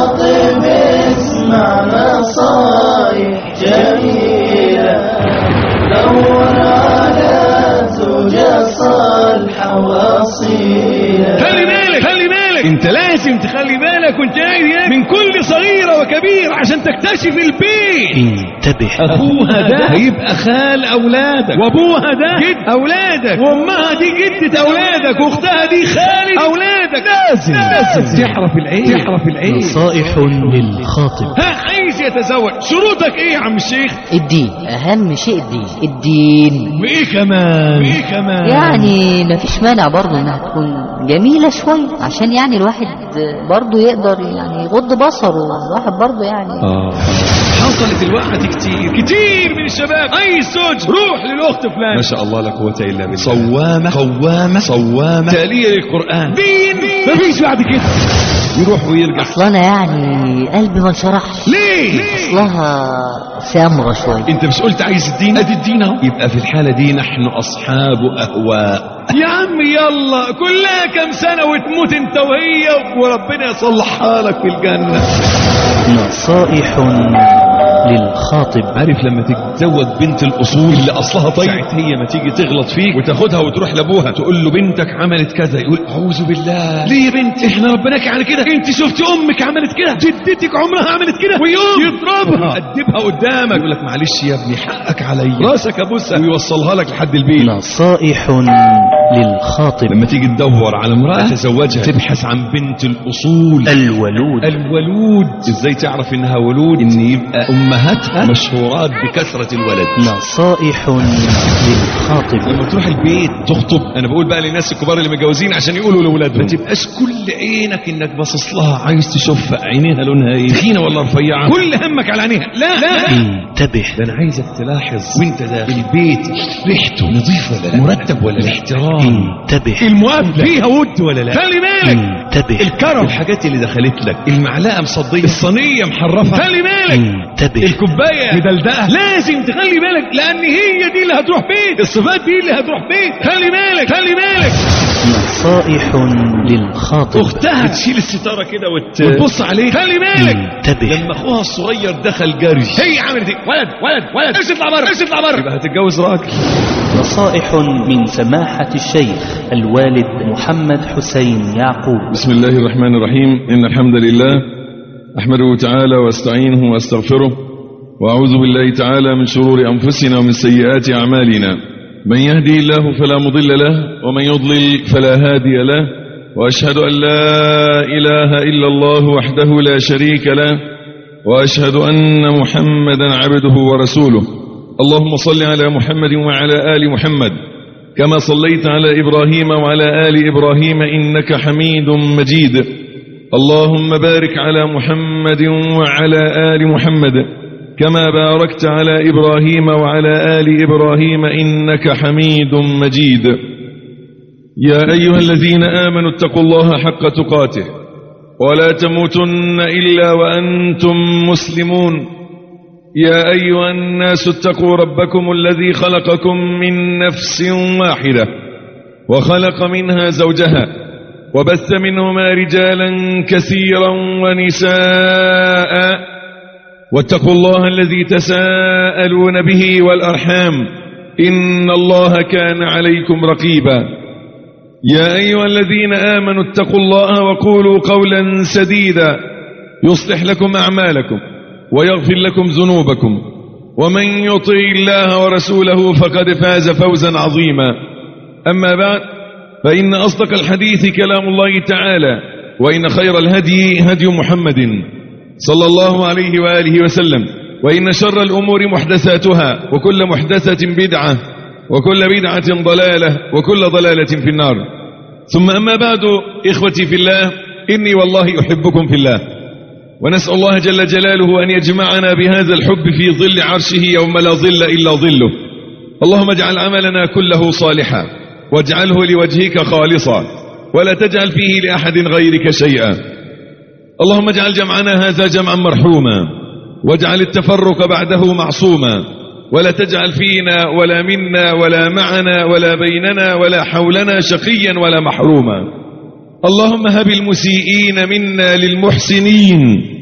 الخاطب اسمع نصايح جميلة دور على زوجة صالحة وأصيلة خلي بالك خلي بالك انت لازم تخلي بالك وانت قاعد هناك من كل صغيرة وكبير عشان تكتشف البيت انتبه اخوها ده هيبقى خال اولادك وابوها ده جد اولادك وامها دي جدة اولادك واختها دي خالة اولادك لازم لازم تعرف العين تعرف العين نصائح للخاطب ها عايز يتزوج شروطك ايه يا عم الشيخ الدين اهم شيء الدين الدين وايه كمان وايه كمان يعني مفيش مانع برضه انها تكون جميلة شوية عشان يعني الواحد برضه يقدر يعني يغض بصره الواحد برضه يعني اه حصلت الوقت كتير كتير من الشباب اي زوج روح للاخت فلان ما شاء الله لا قوة إلا بالله صوامة قوامة صوامة تالية للقرآن دين مفيش بعد كده يروح ويرجع اصل انا يعني قلبي ما انشرحش ليه اصلها سامرة شوية انت مش قلت عايز الدين ادي الدين اهو يبقى في الحالة دي نحن أصحاب أهواء يا عم يلا كلها كم سنة وتموت انت وهي وربنا يصلحها لك في الجنة نصائح للخاطب عارف لما تتزوج بنت الأصول اللي أصلها طيب ساعة هي ما تيجي تغلط فيك وتاخدها وتروح لأبوها تقول له بنتك عملت كذا يقول أعوذ بالله ليه يا بنت احنا ربناك على كده انت شفت امك عملت كده جدتك عمرها عملت كده ويوم يضربها أدبها قدامك يقول لك معلش يا ابني حقك عليا راسك ابوسها ويوصلها لك لحد البيت نصائح للخاطب لما تيجي تدور على امرأة تزوجها تبحث عن بنت الأصول الولود الولود ازاي تعرف انها ولود ان يبقى امهاتها مشهورات بكثرة الولد نصائح للخاطب لما تروح البيت تخطب انا بقول بقى للناس الكبار اللي متجوزين عشان يقولوا لاولادهم ما تبقاش كل عينك انك باصص لها عايز تشوف عينيها لونها ايه تخينه ولا رفيعه كل همك على عينيها لا لا انتبه ده انا عايزك تلاحظ وانت داخل البيت ريحته نظيف ولا لا مرتب ولا لا احترام انتبه المقابلة فيها ود ولا لا خلي بالك انتبه الكرم الحاجات اللي دخلت لك المعلقه مصديه الصينيه محرفه خلي بالك انتبه الكوبايه مدلدقه لازم تخلي بالك لان هي دي اللي هتروح بيت الصفات دي اللي هتروح بيت خلي بالك خلي بالك نصائح للخاطب اختها تشيل الستاره كده وت... وتبص عليه خلي بالك انتبه لما اخوها الصغير دخل جري هي عملت ايه ولد ولد ولد ايش اطلع بره ايش اطلع بره يبقى هتتجوز راجل نصائح من سماحة الشيخ الوالد محمد حسين يعقوب بسم الله الرحمن الرحيم إن الحمد لله أحمده تعالى واستعينه واستغفره وأعوذ بالله تعالى من شرور أنفسنا ومن سيئات أعمالنا من يهدي الله فلا مضل له ومن يضلل فلا هادي له وأشهد أن لا إله إلا الله وحده لا شريك له وأشهد أن محمدا عبده ورسوله اللهم صل على محمد وعلى آل محمد كما صليت على إبراهيم وعلى آل إبراهيم إنك حميد مجيد اللهم بارك على محمد وعلى آل محمد كما باركت على إبراهيم وعلى آل إبراهيم إنك حميد مجيد يا أيها الذين آمنوا اتقوا الله حق تقاته ولا تموتن إلا وأنتم مسلمون يا أيها الناس اتقوا ربكم الذي خلقكم من نفس واحدة وخلق منها زوجها وبث منهما رجالا كثيرا ونساء واتقوا الله الذي تساءلون به والأرحام إن الله كان عليكم رقيبا يا أيها الذين آمنوا اتقوا الله وقولوا قولا سديدا يصلح لكم أعمالكم ويغفر لكم ذنوبكم ومن يطع الله ورسوله فقد فاز فوزا عظيما أما بعد فإن أصدق الحديث كلام الله تعالى وإن خير الهدي هدي محمد صلى الله عليه وآله وسلم وإن شر الأمور محدثاتها وكل محدثة بدعة وكل بدعة ضلالة وكل ضلالة في النار ثم أما بعد إخوتي في الله إني والله أحبكم في الله ونسأل الله جل جلاله أن يجمعنا بهذا الحب في ظل عرشه يوم لا ظل إلا ظله اللهم اجعل عملنا كله صالحا واجعله لوجهك خالصا ولا تجعل فيه لأحد غيرك شيئا اللهم اجعل جمعنا هذا جمعا مرحوما واجعل التفرق بعده معصوما ولا تجعل فينا ولا منا ولا معنا ولا بيننا ولا حولنا شقيا ولا محروما اللهم هب المسيئين منا للمحسنين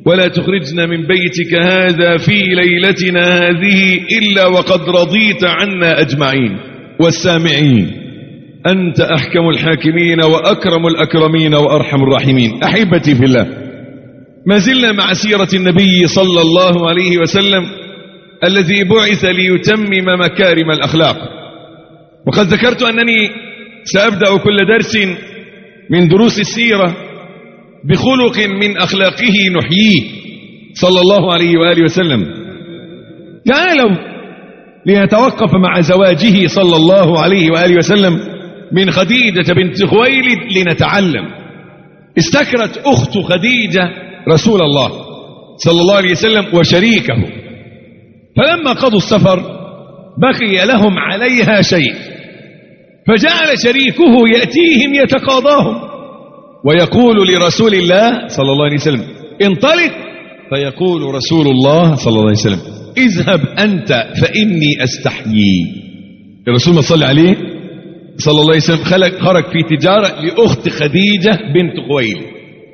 ولا تخرجنا من بيتك هذا في ليلتنا هذه إلا وقد رضيت عنا أجمعين والسامعين أنت أحكم الحاكمين وأكرم الأكرمين وأرحم الراحمين أحبتي في الله ما زلنا مع سيرة النبي صلى الله عليه وسلم الذي بعث ليتمم مكارم الأخلاق وقد ذكرت أنني سأبدأ كل درس من دروس السيرة بخلق من أخلاقه نحييه صلى الله عليه وآله وسلم تعالوا ليتوقف مع زواجه صلى الله عليه وآله وسلم من خديجة بنت خويلد لنتعلم استكرت أخت خديجة رسول الله صلى الله عليه وسلم وشريكه فلما قضوا السفر بقي لهم عليها شيء فجعل شريكه يأتيهم يتقاضاهم ويقول لرسول الله صلى الله عليه وسلم انطلق فيقول رسول الله صلى الله عليه وسلم اذهب أنت فإني أستحيي الرسول ما صلى عليه صلى الله عليه وسلم خلق خرج في تجارة لأخت خديجة بنت خويلد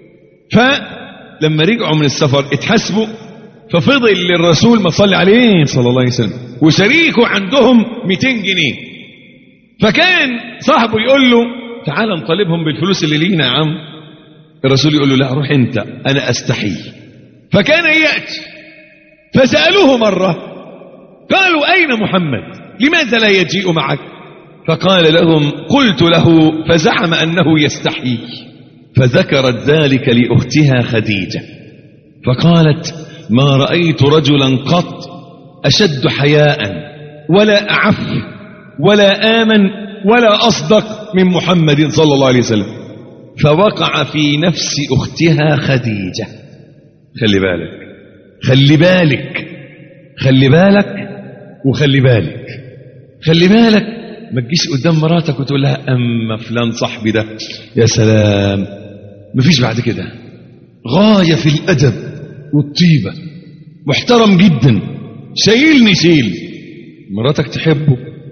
فلما رجعوا من السفر اتحسبوا ففضل للرسول ما صلى عليه صلى الله عليه وسلم وشريكه عندهم 200 جنيه فكان صاحبه يقول له تعال نطالبهم بالفلوس اللي لينا يا عم الرسول يقول له لا روح انت انا استحي فكان ياتي فسالوه مره قالوا اين محمد لماذا لا يجيء معك فقال لهم قلت له فزعم انه يستحي فذكرت ذلك لاختها خديجه فقالت ما رايت رجلا قط اشد حياء ولا اعف ولا امن ولا اصدق من محمد صلى الله عليه وسلم فوقع في نفس اختها خديجه خلي بالك خلي بالك خلي بالك وخلي بالك خلي بالك ما تجيش قدام مراتك وتقول لها اما فلان صاحبي ده يا سلام مفيش بعد كده غايه في الادب والطيبه محترم جدا شايلني شيل مراتك تحبه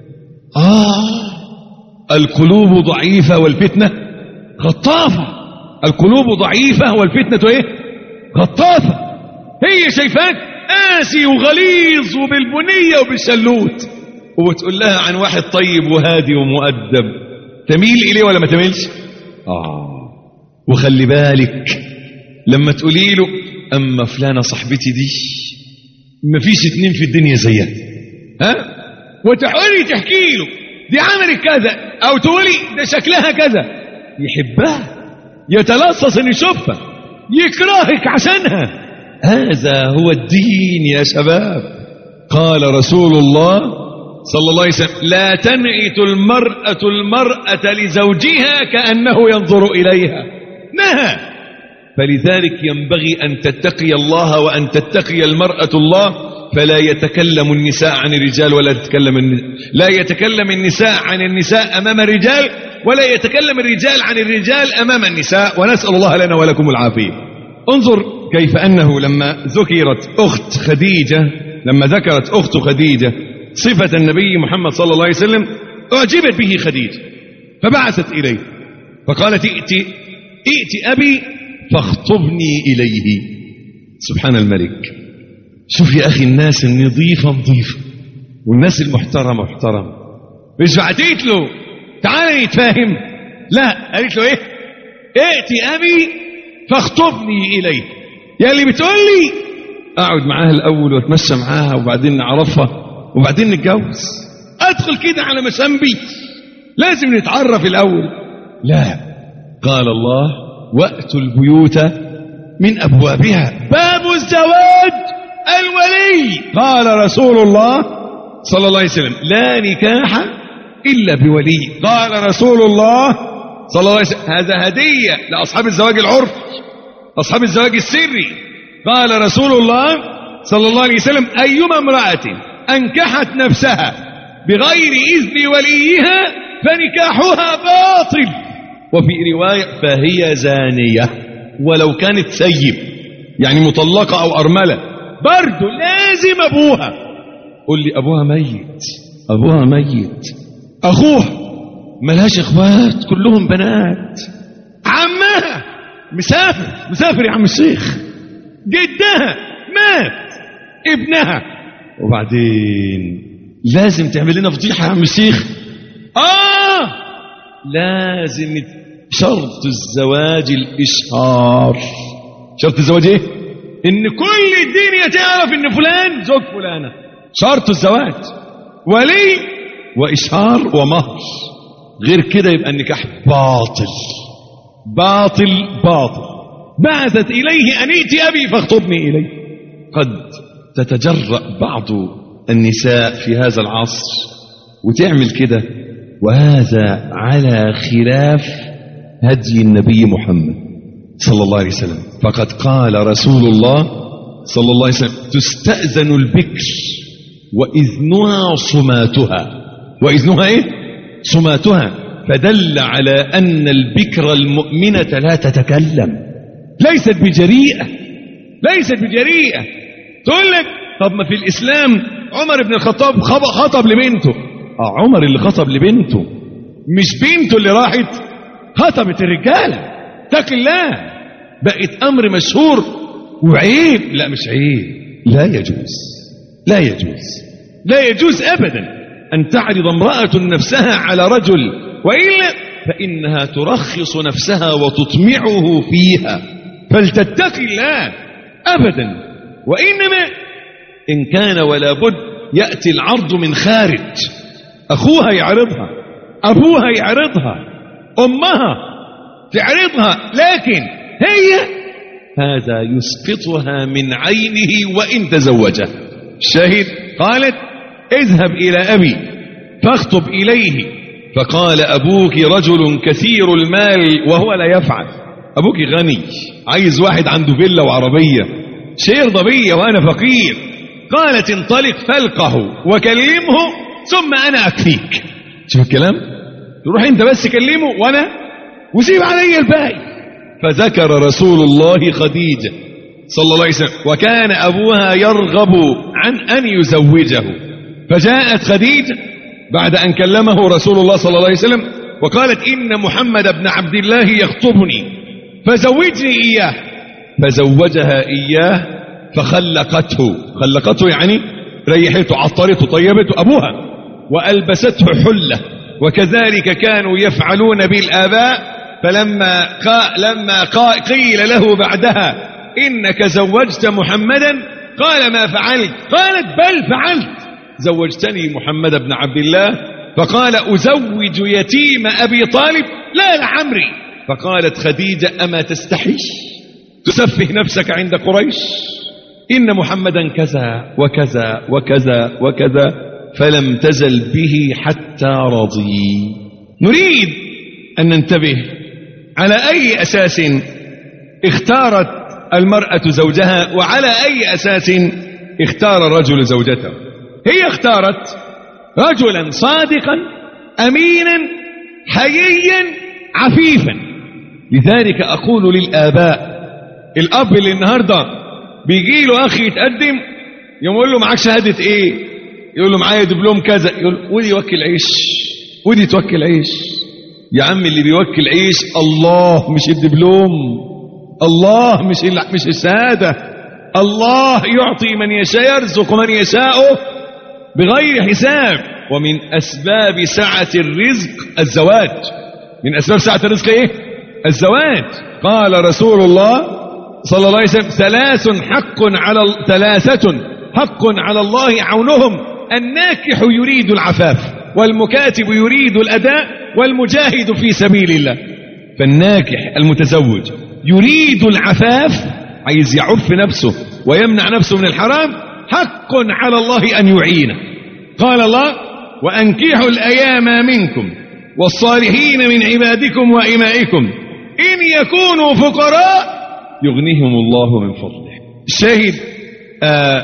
اه القلوب ضعيفه والفتنه خطافه القلوب ضعيفه والفتنه ايه خطافه هي شايفاك قاسي وغليظ وبالبنيه وبالشلوت وبتقول لها عن واحد طيب وهادي ومؤدب تميل إليه ولا ما تميلش آه وخلي بالك لما تقولي له أما فلانة صاحبتي دي مفيش اتنين في الدنيا زيها ها وتحولي تحكي له دي عملت كذا أو تقولي ده شكلها كذا يحبها يتلصص ان يشوفها يكرهك عشانها هذا هو الدين يا شباب قال رسول الله صلى الله عليه وسلم لا تنعت المرأة المرأة لزوجها كأنه ينظر إليها نهى فلذلك ينبغي أن تتقي الله وأن تتقي المرأة الله فلا يتكلم النساء عن الرجال ولا تتكلم الن... لا يتكلم النساء عن النساء أمام الرجال ولا يتكلم الرجال عن الرجال أمام النساء ونسأل الله لنا ولكم العافية انظر كيف أنه لما ذكرت أخت خديجة لما ذكرت أخت خديجة صفة النبي محمد صلى الله عليه وسلم أعجبت به خديجة فبعثت إليه فقالت ائت ائت أبي فاخطبني إليه سبحان الملك شوف يا أخي الناس النظيفة نظيفة والناس المحترمة محترمة مش بعتيت له تعالى نتفاهم لا قالت له ايه ائت أبي فاخطبني إليه يا اللي بتقول لي اقعد معاها الاول واتمشى معاها وبعدين نعرفها وبعدين نتجوز ادخل كده على مسامبي لازم نتعرف الاول لا قال الله واتوا البيوت من ابوابها باب الزواج الولي قال رسول الله صلى الله عليه وسلم لا نكاح الا بولي قال رسول الله صلى الله عليه وسلم هذا هديه لاصحاب الزواج العرفي اصحاب الزواج السري قال رسول الله صلى الله عليه وسلم ايما امراه أنكحت نفسها بغير إذن وليها فنكاحها باطل وفي رواية فهي زانية ولو كانت سيب يعني مطلقة أو أرملة برضو لازم أبوها قل لي أبوها ميت أبوها ميت أخوها ملهاش إخوات كلهم بنات عمها مسافر مسافر يا عم الشيخ جدها مات ابنها وبعدين لازم تعمل لنا فضيحة يا عم الشيخ آه لازم شرط الزواج الإشهار شرط الزواج إيه؟ إن كل الدنيا تعرف إن فلان زوج فلانة شرط الزواج ولي وإشهار ومهر غير كده يبقى النكاح باطل باطل باطل بعثت إليه أن ائت أبي فاخطبني إليه قد تتجرأ بعض النساء في هذا العصر وتعمل كده وهذا على خلاف هدي النبي محمد صلى الله عليه وسلم فقد قال رسول الله صلى الله عليه وسلم تستأذن البكر وإذنها صماتها وإذنها إيه؟ صماتها فدل على أن البكر المؤمنة لا تتكلم ليست بجريئة ليست بجريئة تقول لك طب ما في الإسلام عمر بن الخطاب خب- خطب لبنته آه عمر اللي خطب لبنته مش بنته اللي راحت خطبت الرجالة اتق الله بقت أمر مشهور وعيب لا مش عيب لا يجوز لا يجوز لا يجوز أبدا أن تعرض امرأة نفسها على رجل وإلا فإنها ترخص نفسها وتطمعه فيها فلتتقي الله أبدا وإنما إن كان ولا بد يأتي العرض من خارج أخوها يعرضها أبوها يعرضها أمها تعرضها لكن هي هذا يسقطها من عينه وإن تزوجه الشاهد قالت اذهب إلى أبي فاخطب إليه فقال أبوك رجل كثير المال وهو لا يفعل أبوك غني عايز واحد عنده فيلا وعربية شيء يرضى بيا وأنا فقير قالت انطلق فالقه وكلمه ثم أنا أكفيك شوف الكلام تروح انت بس كلمه وانا وسيب علي الباقي فذكر رسول الله خديجة صلى الله عليه وسلم وكان أبوها يرغب عن أن يزوجه فجاءت خديجة بعد أن كلمه رسول الله صلى الله عليه وسلم وقالت إن محمد بن عبد الله يخطبني فزوجني إياه فزوجها إياه فخلقته خلقته يعني ريحته عطرته طيبته أبوها وألبسته حلة وكذلك كانوا يفعلون بالآباء فلما قا لما قا قيل له بعدها إنك زوجت محمدا قال ما فعلت قالت بل فعلت زوجتني محمد بن عبد الله فقال أزوج يتيم أبي طالب لا لعمري فقالت خديجة أما تستحي تسفه نفسك عند قريش إن محمدا كذا وكذا وكذا وكذا فلم تزل به حتى رضي نريد أن ننتبه على أي أساس اختارت المرأة زوجها وعلى أي أساس اختار الرجل زوجته هي اختارت رجلا صادقا أمينا حييا عفيفا لذلك أقول للآباء الأب اللي النهاردة بيجي له أخي يتقدم يقول له معاك شهادة إيه يقول له معايا دبلوم كذا يقول ودي يوكل عيش ودي توكل عيش يا عم اللي بيوكل عيش الله مش الدبلوم الله مش ال- مش الشهادة الله يعطي من يشاء يرزق من يشاء بغير حساب ومن أسباب سعة الرزق الزواج من أسباب سعة الرزق إيه الزواج قال رسول الله صلى الله عليه وسلم ثلاث حق على ال- ثلاثة حق على الله عونهم الناكح يريد العفاف والمكاتب يريد الأداء والمجاهد في سبيل الله فالناكح المتزوج يريد العفاف عايز يعف نفسه ويمنع نفسه من الحرام حق على الله أن يعينه قال الله وأنكحوا الأيام منكم والصالحين من عبادكم وإمائكم إن يكونوا فقراء يغنيهم الله من فضله الشاهد آه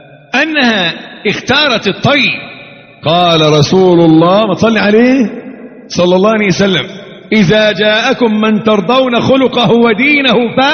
أنها اختارت الطيب قال رسول الله ما تصلي عليه صلى الله عليه وسلم إذا جاءكم من ترضون خلقه ودينه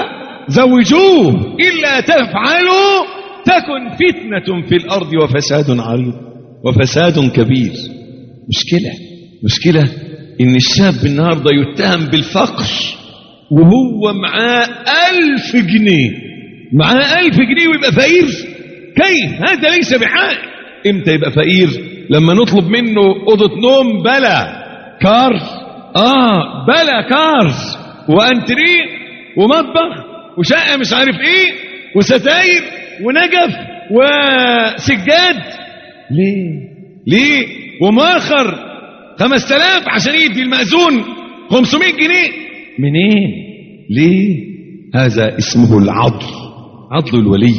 فزوجوه إلا تفعلوا تكن فتنة في الأرض وفساد عريض وفساد كبير مشكلة مشكلة إن الشاب النهاردة يتهم بالفقر وهو معاه ألف جنيه معاه ألف جنيه ويبقى فقير كيف هذا ليس بعائل امتى يبقى فقير لما نطلب منه أوضة نوم بلا كار آه بلا كارز وأنتريه ومطبخ وشقة مش عارف إيه وستاير ونجف وسجاد ليه ليه ومؤخر 5000 عشان يدي المأذون 500 جنيه منين ليه هذا اسمه العضل عضل الولي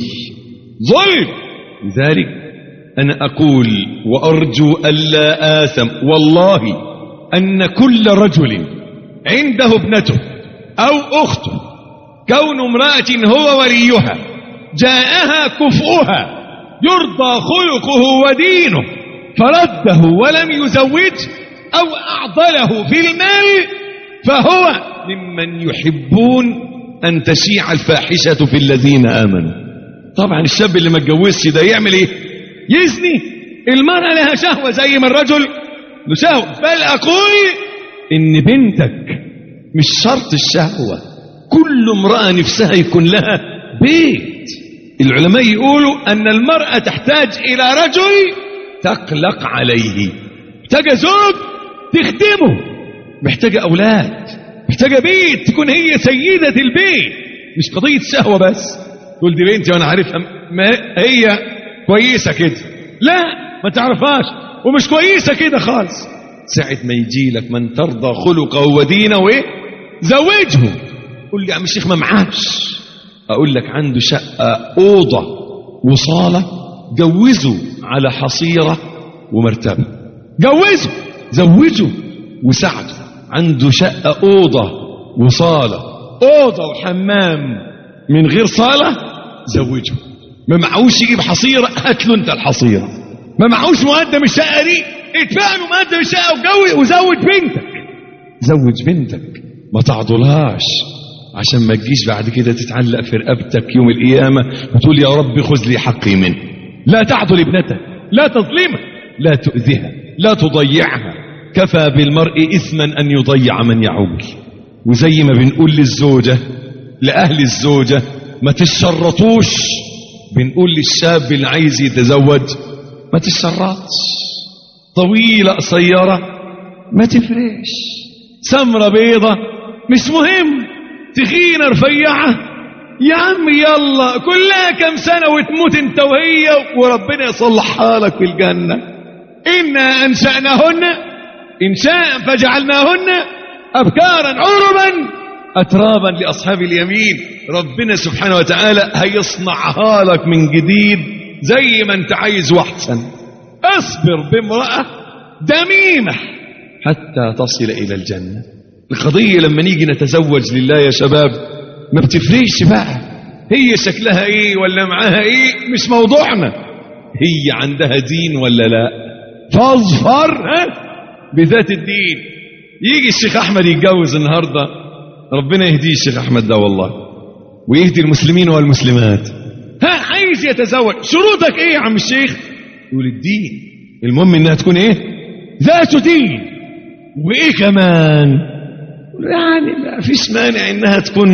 ظلم لذلك أنا أقول وأرجو ألا آثم والله أن كل رجل عنده ابنته أو أخته كون امرأة هو وليها جاءها كفؤها يرضى خلقه ودينه فرده ولم يزوج أو أعضله في المال فهو ممن يحبون أن تشيع الفاحشة في الذين آمنوا طبعا الشاب اللي ما اتجوزش ده يعمل ايه يزني المرأة لها شهوة زي ما الرجل له شهوة بل أقول إن بنتك مش شرط الشهوة كل امرأة نفسها يكون لها بيت العلماء يقولوا أن المرأة تحتاج إلى رجل تقلق عليه محتاجة زوج تخدمه محتاجة أولاد محتاجة بيت تكون هي سيدة البيت مش قضية شهوة بس تقول دي بنتي وأنا عارفها ما هي كويسة كده لا ما تعرفهاش ومش كويسة كده خالص ساعة ما يجي لك من ترضى خلقه ودينه وإيه زوجه قول لي يا عم الشيخ ما معاش أقول لك عنده شقة أوضة وصالة جوزه على حصيرة ومرتبة جوزه زوجه وساعده عنده شقة أوضة وصالة أوضة وحمام من غير صالة زوجه ما معهوش يجيب حصيرة هات له أنت الحصيرة ما معهوش مقدم الشقة دي ادفع له مقدم الشقة وجوز وزوج بنتك زوج بنتك ما تعضلهاش عشان ما تجيش بعد كده تتعلق في رقبتك يوم القيامة وتقول يا رب خذ لي حقي منه لا تعضل ابنتك لا تظلمها لا تؤذيها لا تضيعها كفى بالمرء إثما أن يضيع من يعول وزي ما بنقول للزوجة لأهل الزوجة ما تشرطوش بنقول للشاب اللي عايز يتزوج ما تشرطش طويلة قصيرة ما تفرقش سمرة بيضة مش مهم تخينة رفيعة يا عم يلا كلها كم سنة وتموت انت وهي وربنا يصلحها لك في الجنة إنا أنشأناهن إنشاء فجعلناهن أبكارا عربا أترابا لأصحاب اليمين ربنا سبحانه وتعالى هيصنعها لك من جديد زي ما انت عايز واحسن اصبر بامرأة دميمة حتى تصل إلى الجنة القضية لما نيجي نتزوج لله يا شباب ما بتفرقش بقى هي شكلها ايه ولا معاها ايه مش موضوعنا هي عندها دين ولا لا فاظفر ها بذات الدين يجي الشيخ احمد يتجوز النهارده ربنا يهديه الشيخ احمد ده والله ويهدي المسلمين والمسلمات ها عايز يتزوج شروطك ايه يا عم الشيخ يقول الدين المهم انها تكون ايه ذات دين وايه كمان يعني ما فيش مانع انها تكون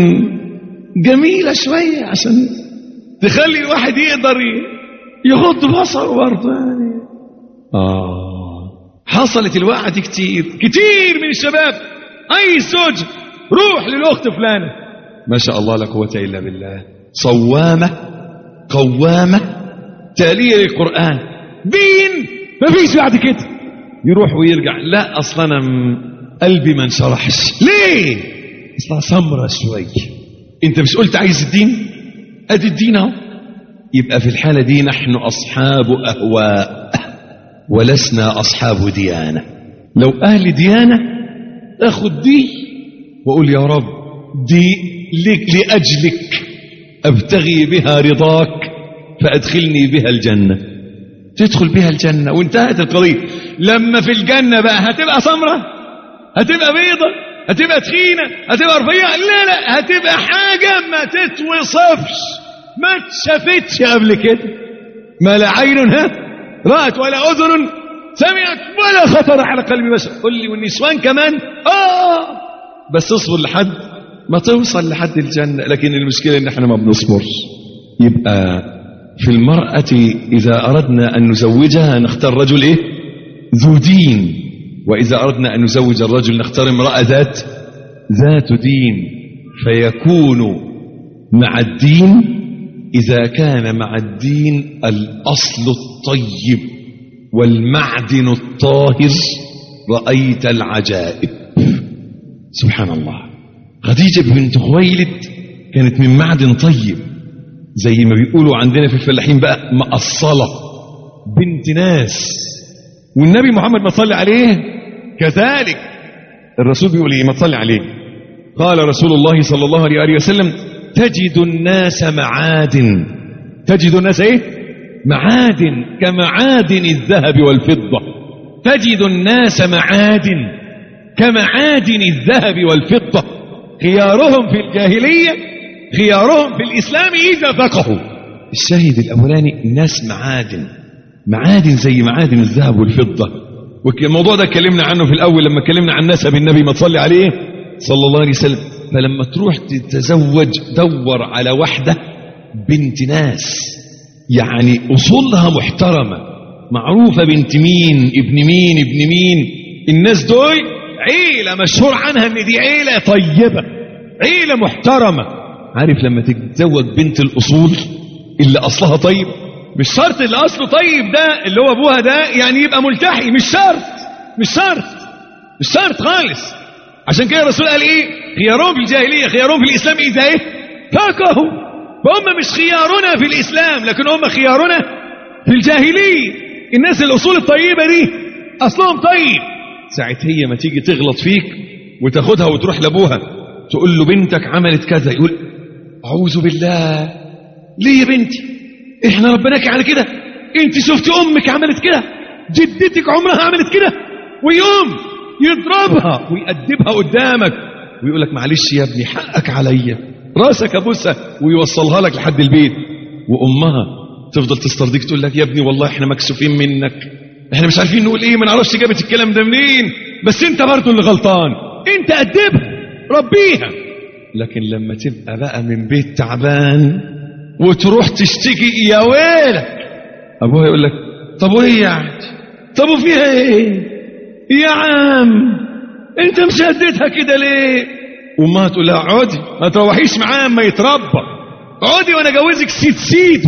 جميلة شوية عشان تخلي الواحد يقدر يغض بصره برضه يعني آه حصلت الوقعة دي كتير كتير من الشباب أي زوج روح للأخت فلانة ما شاء الله لا قوة إلا بالله صوامة قوامة تالية للقرآن دين ما فيش بعد كده يروح ويرجع لا أصلا أنا م- قلبي ما انشرحش ليه اصلها سمرة شوية انت مش قلت عايز الدين ادي الدين اهو يبقى في الحالة دي نحن أصحاب أهواء ولسنا أصحاب ديانة لو أهل ديانة أخذ دي وأقول يا رب دي لك لأجلك أبتغي بها رضاك فأدخلني بها الجنة تدخل بها الجنة وانتهت القضية لما في الجنة بقى هتبقى سمرة هتبقى بيضة هتبقى تخينة هتبقى رفيعة لا لا هتبقى حاجة ما تتوصفش ما اتشافتش قبل كده ما لا عين ها رأت ولا أذن سمعت ولا خطر على قلب بشر قل لي والنسوان كمان آه بس اصبر لحد ما توصل لحد الجنة لكن المشكلة ان احنا ما بنصبرش يبقى في المرأة إذا أردنا أن نزوجها نختار رجل إيه ذو دين وإذا أردنا أن نزوج الرجل نختار امرأة ذات ذات دين فيكون مع الدين إذا كان مع الدين الأصل الطيب والمعدن الطاهر رأيت العجائب سبحان الله خديجة بنت خويلد كانت من معدن طيب زي ما بيقولوا عندنا في الفلاحين بقى مقصلة بنت ناس والنبي محمد ما صلي عليه كذلك الرسول بيقول ايه ما تصلي عليه قال رسول الله صلى الله عليه وآله وسلم تجد الناس معادن تجد الناس ايه معادن كمعادن الذهب والفضة تجد الناس معادن كمعادن الذهب والفضة خيارهم في الجاهلية خيارهم في الإسلام إذا فقهوا الشاهد الأولاني الناس معادن معادن زي معادن الذهب والفضة والموضوع ده اتكلمنا عنه في الأول لما اتكلمنا عن نسب النبي ما تصلي عليه صلى الله عليه وسلم فلما تروح تتزوج دور على واحدة بنت ناس يعني أصولها محترمة معروفة بنت مين ابن مين ابن مين الناس دول عيلة مشهور عنها ان دي عيلة طيبة عيلة محترمة عارف لما تتزوج بنت الأصول اللي أصلها طيب مش شرط اللي أصله طيب ده اللي هو أبوها ده يعني يبقى ملتحي مش شرط مش شرط مش شرط خالص عشان كده الرسول قال ايه خيارهم في الجاهلية خيارهم في الإسلام إذا ايه فقهوا فهم مش خيارنا في الإسلام لكن هم خيارنا في الجاهلية الناس الأصول الطيبة دي أصلهم طيب ساعة هي ما تيجي تغلط فيك وتاخدها وتروح لأبوها تقول له بنتك عملت كذا يقول أعوذ بالله ليه يا بنتي احنا ربناك على كده انت شفت امك عملت كده جدتك عمرها عملت كده ويقوم يضربها ويأدبها قدامك ويقول لك معلش يا ابني حقك عليا راسك ابوسها ويوصلها لك لحد البيت وامها تفضل تسترضيك تقول لك يا ابني والله احنا مكسوفين منك احنا مش عارفين نقول ايه ما نعرفش جابت الكلام ده منين بس انت برضه اللي غلطان انت ادبها ربيها لكن لما تبقى بقى من بيت تعبان وتروح تشتكي يا ويلك ابوها يقول لك طب وايه يعني طب وفيها ايه يا عم انت مش هديتها كده ليه وما تقول لها اقعدي ما تروحيش معاه اما يتربى اقعدي وانا جوزك سيد سيد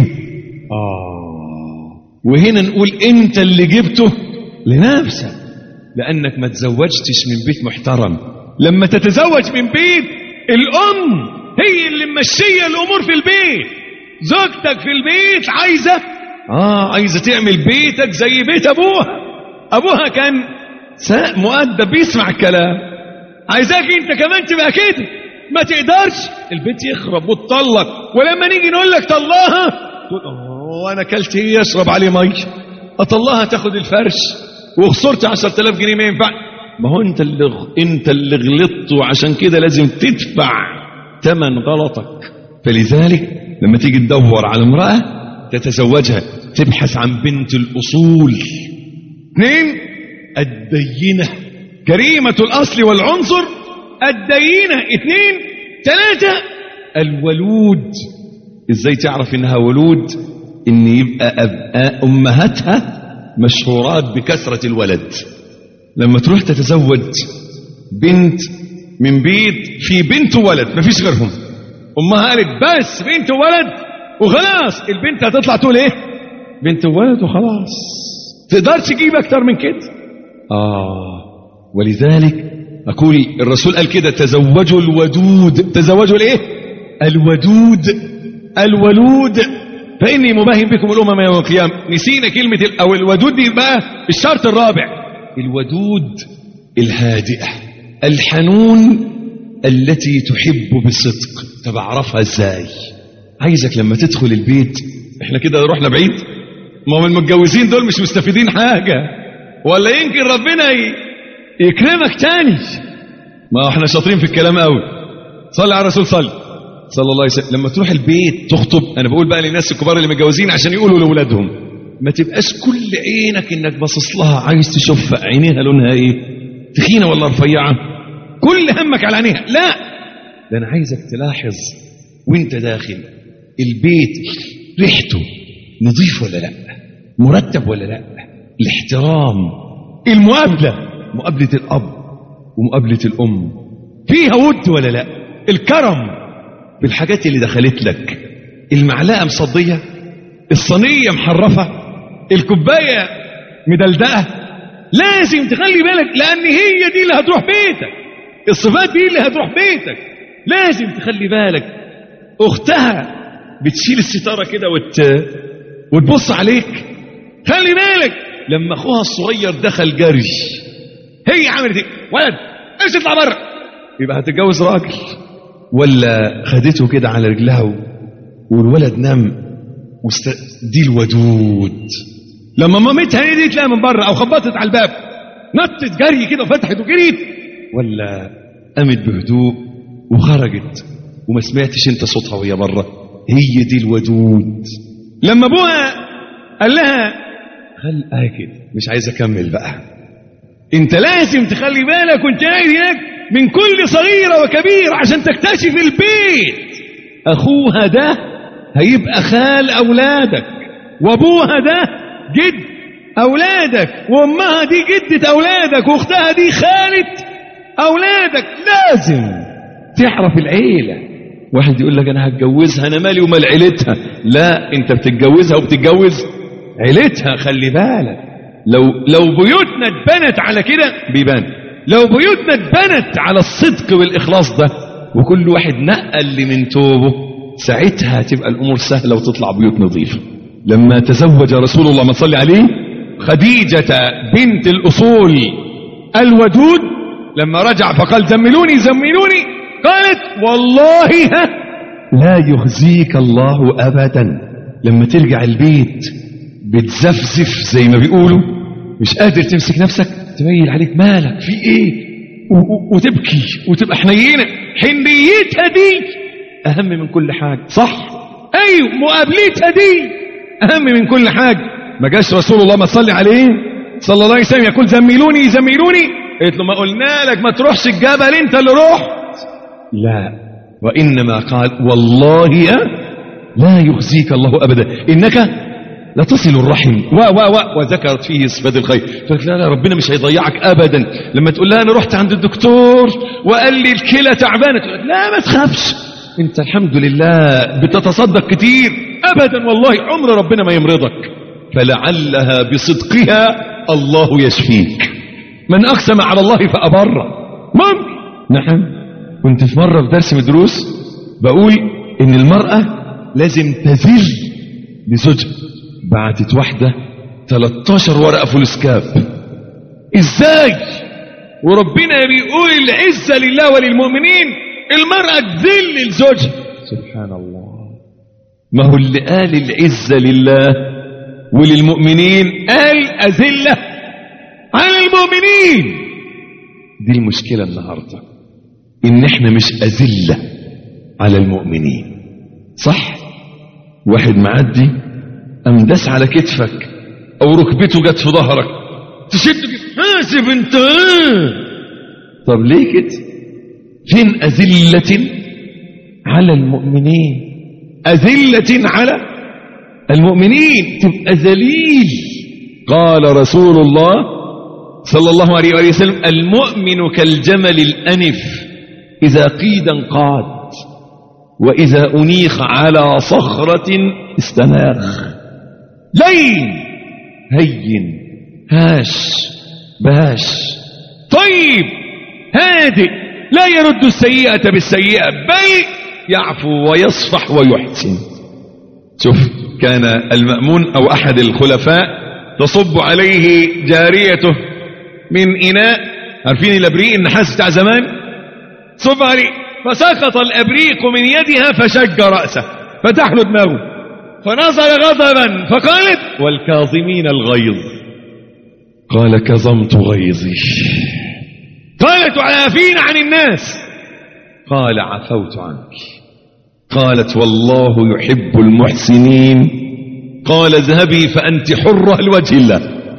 اه وهنا نقول انت اللي جبته لنفسك لانك ما تزوجتش من بيت محترم لما تتزوج من بيت الام هي اللي ممشيه الامور في البيت زوجتك في البيت عايزه اه عايزه تعمل بيتك زي بيت ابوها ابوها كان مؤدب بيسمع الكلام عايزاك انت كمان تبقى كده ما تقدرش البيت يخرب وتطلق ولما نيجي نقول لك طلقها تقول اه انا اكلت ايه اشرب عليه ميه اطلقها تاخد الفرش وخسرت 10000 جنيه ما ينفع ما هو انت اللي انت اللي غلطت وعشان كده لازم تدفع ثمن غلطك فلذلك لما تيجي تدور على امراه تتزوجها تبحث عن بنت الاصول اثنين الدينة كريمة الأصل والعنصر الدينة اثنين ثلاثة الولود ازاي تعرف انها ولود ان يبقى أبقى امهاتها مشهورات بكثرة الولد لما تروح تتزوج بنت من بيت في بنت وولد مفيش غيرهم امها قالت بس بنت وولد وخلاص البنت هتطلع تقول ايه بنت وولد وخلاص تقدرش تجيب اكتر من كده آه ولذلك أقول الرسول قال كده تزوجوا الودود تزوجوا الايه الودود الولود فإني مباهم بكم الأمم يوم القيامة نسينا كلمة ال- أو الودود دي بقى الشرط الرابع الودود الهادئة الحنون التي تحب بصدق طب أعرفها إزاي عايزك لما تدخل البيت احنا كده رحنا بعيد ما هم المتجوزين دول مش مستفيدين حاجة ولا يمكن ربنا ي- يكرمك تاني ما احنا شاطرين في الكلام قوي صلي على الرسول صلي صلى الله عليه وسلم لما تروح البيت تخطب انا بقول بقى للناس الكبار اللي متجوزين عشان يقولوا لاولادهم ما تبقاش كل عينك انك باصص لها عايز تشوف عينيها لونها ايه تخينه ولا رفيعه كل همك على عينيها لا ده انا عايزك تلاحظ وانت داخل البيت ريحته نظيف ولا لا مرتب ولا لا الاحترام المقابلة مقابلة الأب ومقابلة الأم فيها ود ولا لا الكرم بالحاجات اللي دخلت لك المعلقة مصدية الصينية محرفة الكوباية مدلدقة لازم تخلي بالك لأن هي دي اللي هتروح بيتك الصفات دي اللي هتروح بيتك لازم تخلي بالك أختها بتشيل الستارة كده وت... وتبص عليك خلي بالك لما أخوها الصغير دخل جري هي عملت ايه ولد امشي اطلع بره يبقى هتتجوز راجل ولا خدته كده على رجلها و... والولد نام وست... دي الودود لما مامتها نديت لها من بره او خبطت على الباب نطت جري كده وفتحت وجريت ولا قامت بهدوء وخرجت وما سمعتش انت صوتها وهي بره هي دي الودود لما ابوها قال لها خل اه كده مش عايز اكمل بقى انت لازم تخلي بالك وانت قاعد هناك من كل صغيرة وكبيرة عشان تكتشف البيت اخوها ده هيبقى خال اولادك وابوها ده جد اولادك وامها دي جدة اولادك واختها دي خالة اولادك لازم تعرف العيلة واحد يقول لك انا هتجوزها انا مالي ومال عيلتها لا انت بتتجوزها وبتتجوز عيلتها خلي بالك لو لو بيوتنا اتبنت على كده بيبان لو بيوتنا اتبنت على الصدق والاخلاص ده وكل واحد نقى اللي من توبه ساعتها هتبقى الامور سهله وتطلع بيوت نظيفه لما تزوج رسول الله ما صلي عليه خديجه بنت الاصول الودود لما رجع فقال زملوني زملوني قالت والله ها لا يخزيك الله ابدا لما ترجع البيت بتزفزف زي ما بيقولوا مش قادر تمسك نفسك تميل عليك مالك في ايه و- و- وتبكي وتبقى حنينه حنيتها دي اهم من كل حاجه صح ايوه مقابلتها دي اهم من كل حاجه ما جاش رسول الله ما صلي عليه صلى الله عليه وسلم يقول زملوني زملوني قلت له ما قلنا لك ما تروحش الجبل انت اللي رحت لا وانما قال والله لا يخزيك الله ابدا انك لا تصل الرحم و و و وذكرت فيه صفات الخير فقالت لا لا ربنا مش هيضيعك ابدا لما تقول لها انا رحت عند الدكتور وقال لي الكلى تعبانه تقول لك لا ما تخافش انت الحمد لله بتتصدق كتير ابدا والله عمر ربنا ما يمرضك فلعلها بصدقها الله يشفيك من اقسم على الله فابر ممكن نعم كنت في مره في درس من الدروس بقول ان المراه لازم تزر لزوجها بعتت واحدة 13 ورقة فلوسكاب ازاي وربنا بيقول العزة لله وللمؤمنين المرأة تذل لزوجها سبحان الله ما هو اللي قال العزة لله وللمؤمنين قال أذلة على المؤمنين دي المشكلة النهاردة إن إحنا مش أذلة على المؤمنين صح واحد معدي قام داس على كتفك او ركبته جت في ظهرك تشد كده، حاسب انت إيه؟ طب ليه كده فين أذلة على المؤمنين أذلة على المؤمنين تبقى ذليل قال رسول الله صلى الله عليه وآله وسلم المؤمن كالجمل الأنف إذا قيد انقاد وإذا أنيخ على صخرة استناخ لين هين هاش باش طيب هادئ لا يرد السيئة بالسيئة بل يعفو ويصفح ويحسن شوف كان المأمون أو أحد الخلفاء تصب عليه جاريته من إناء عارفين الأبريق النحاس بتاع زمان صب عليه فسقط الأبريق من يدها فشج رأسه فتح له دماغه فنظر غضبا فقالت والكاظمين الغيظ قال كظمت غيظي قالت وعافين عن الناس قال عفوت عنك قالت والله يحب المحسنين قال اذهبي فأنت حرة لوجه الله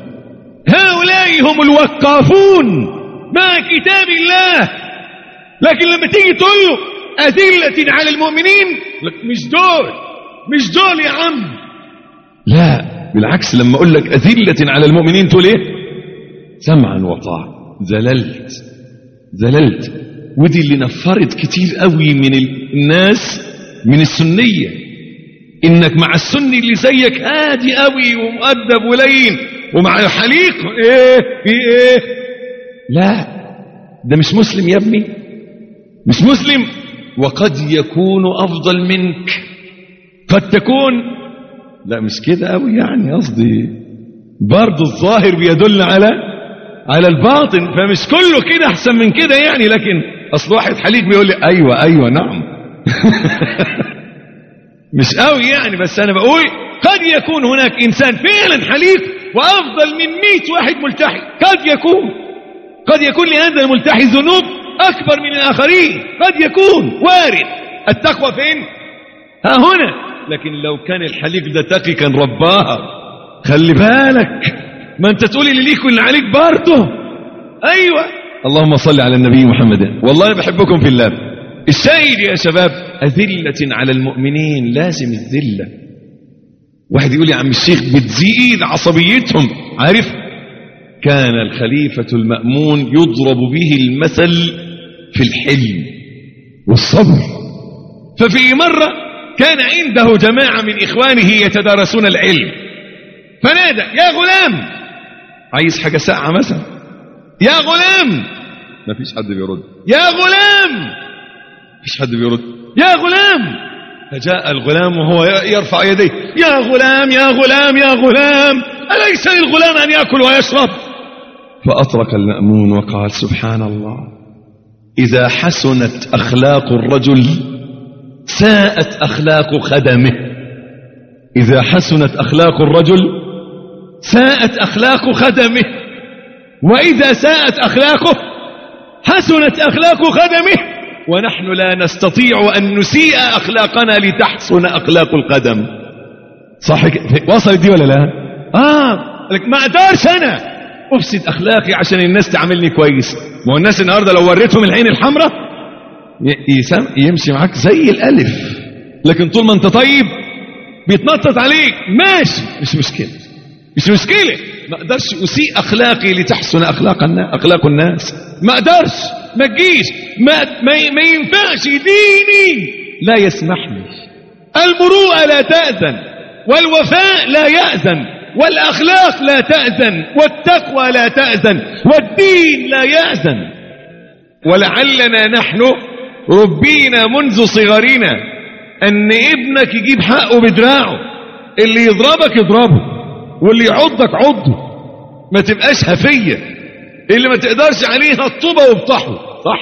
هؤلاء هم الوقافون مع كتاب الله لكن لما تيجي تقول له أذلة على المؤمنين لك مش دول مش دول يا عم لا بالعكس لما اقول لك اذله على المؤمنين تقول ايه سمعا وطاعه ذللت ذللت ودي اللي نفرت كتير قوي من الناس من السنيه انك مع السني اللي زيك هادي قوي ومؤدب ولين ومع الحليق ايه في ايه لا ده مش مسلم يا ابني مش مسلم وقد يكون افضل منك قد تكون لا مش كده قوي يعني قصدي برضه الظاهر بيدل على على الباطن فمش كله كده احسن من كده يعني لكن اصل واحد حليق بيقول لي ايوه ايوه نعم مش قوي يعني بس انا بقول قد يكون هناك انسان فعلا حليق وافضل من 100 واحد ملتحي قد يكون قد يكون لهذا الملتحي ذنوب اكبر من الاخرين قد يكون وارد التقوى فين ها هنا لكن لو كان الحليق ده تقي كان رباها خلي بالك ما انت تقولي اللي ليك واللي عليك برضه ايوه اللهم صل على النبي محمد والله انا بحبكم في الله السيد يا شباب أذلة على المؤمنين لازم الذلة واحد يقول يا عم الشيخ بتزيد عصبيتهم عارف كان الخليفة المأمون يضرب به المثل في الحلم والصبر ففي مرة كان عنده جماعة من إخوانه يتدارسون العلم فنادى يا غلام عايز حاجة ساعة مثلا يا غلام ما فيش حد بيرد يا غلام فيش حد بيرد يا غلام فجاء الغلام وهو يرفع يديه يا غلام يا غلام يا غلام أليس للغلام أن يأكل ويشرب فأطرق المأمون وقال سبحان الله إذا حسنت أخلاق الرجل ساءت أخلاق خدمه إذا حسنت أخلاق الرجل ساءت أخلاق خدمه وإذا ساءت أخلاقه حسنت أخلاق خدمه ونحن لا نستطيع أن نسيء أخلاقنا لتحسن أخلاق القدم صح كده؟ وصلت دي ولا لا آه لك ما أقدرش أنا أفسد أخلاقي عشان الناس تعاملني كويس ما هو الناس النهاردة لو وريتهم العين الحمراء ي- يسم يمشي معاك زي الألف لكن طول ما أنت طيب بيتنطط عليك ماشي مش مشكلة مش مشكلة ما اقدرش اسيء اخلاقي لتحسن اخلاق الناس اخلاق الناس ما اقدرش ما تجيش ما ما, ما ينفعش ديني لا يسمح لي المروءه لا تاذن والوفاء لا ياذن والاخلاق لا تاذن والتقوى لا تاذن والدين لا ياذن ولعلنا نحن ربينا منذ صغرنا ان ابنك يجيب حقه بدراعه اللي يضربك يضربه واللي يعضك عضه ما تبقاش هفية اللي ما تقدرش عليها الطوبة وبطحه صح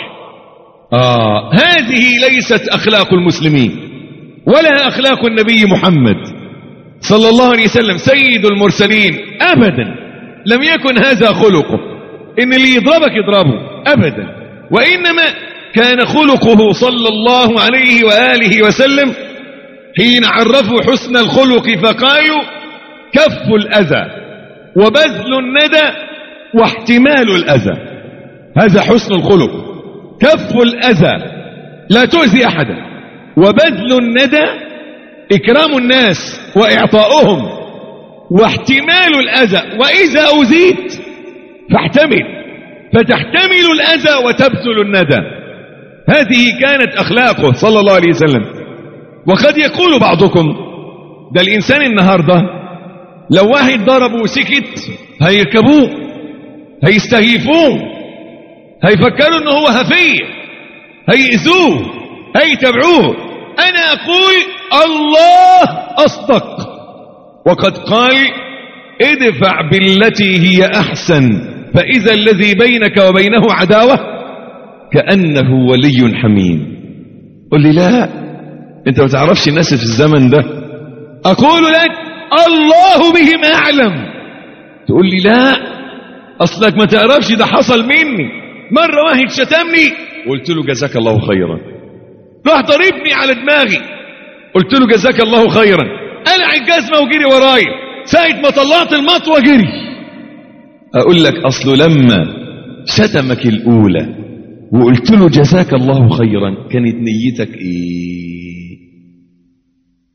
آه هذه ليست أخلاق المسلمين ولا أخلاق النبي محمد صلى الله عليه وسلم سيد المرسلين أبدا لم يكن هذا خلقه إن اللي يضربك يضربه أبدا وإنما كان خلقه صلى الله عليه وآله وسلم حين عرفوا حسن الخلق فقالوا كف الأذى وبذل الندى واحتمال الأذى هذا حسن الخلق كف الأذى لا تؤذي أحدا وبذل الندى إكرام الناس وإعطاؤهم واحتمال الأذى وإذا أذيت فاحتمل فتحتمل الأذى وتبذل الندى هذه كانت أخلاقه صلى الله عليه وسلم وقد يقول بعضكم ده الإنسان النهارده لو واحد ضربه وسكت هيركبوه هيستهيفوه هيفكروا ان هو هفية هيأذوه هيتبعوه انا اقول الله اصدق وقد قال ادفع بالتي هي احسن فاذا الذي بينك وبينه عداوة كأنه ولي حميم قل لي لا انت ما تعرفش الناس في الزمن ده اقول لك الله بهم أعلم تقول لي لا أصلك ما تعرفش ده حصل مني مرة واحد شتمني قلت له جزاك الله خيرا راح ضربني على دماغي قلت له جزاك الله خيرا قلع الجزمة وجري ورايا ساعة ما طلعت المطوة جري أقول لك أصله لما شتمك الأولى وقلت له جزاك الله خيرا كانت نيتك إيه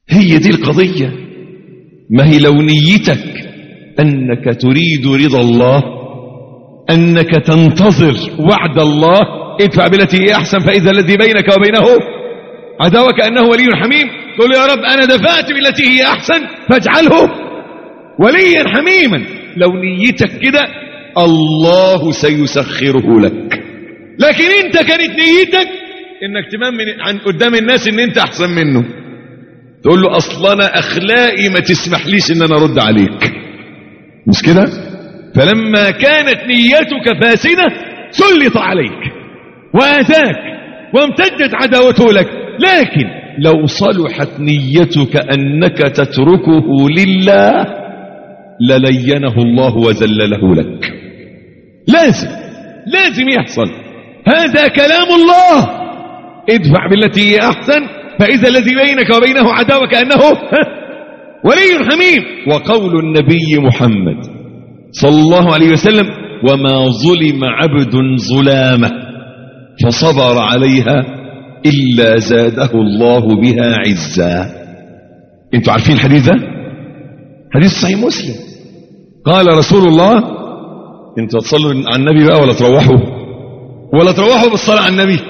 هي دي القضية ما هي لو نيتك أنك تريد رضا الله أنك تنتظر وعد الله ادفع بالتي هي أحسن فإذا الذي بينك وبينه عداوة كأنه ولي حميم تقول يا رب أنا دفعت بالتي هي أحسن فاجعله وليا حميما لو نيتك كده الله سيسخره لك لكن انت كانت نيتك انك تمام من عن قدام الناس ان انت احسن منه تقول له اصلا انا اخلاقي ما تسمحليش ان انا ارد عليك مش كده فلما كانت نيتك فاسده سلط عليك واذاك وامتدت عداوته لك لكن لو صلحت نيتك انك تتركه لله للينه الله وذلله لك لازم لازم يحصل هذا كلام الله ادفع بالتي هي احسن فاذا الذي بينك وبينه عداوه كانه ولي حميم وقول النبي محمد صلى الله عليه وسلم وما ظلم عبد ظلامه فصبر عليها الا زاده الله بها عزا انتوا عارفين الحديث ده حديث صحيح مسلم قال رسول الله انتوا تصلوا على النبي بقى ولا تروحوا ولا تروحوا بالصلاة على النبي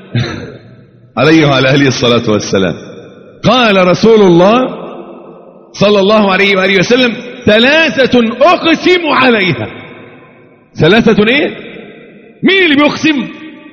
عليه وعلى اله الصلاة والسلام قال رسول الله صلى الله عليه وآله وسلم ثلاثة أقسم عليها ثلاثة ايه مين اللي بيقسم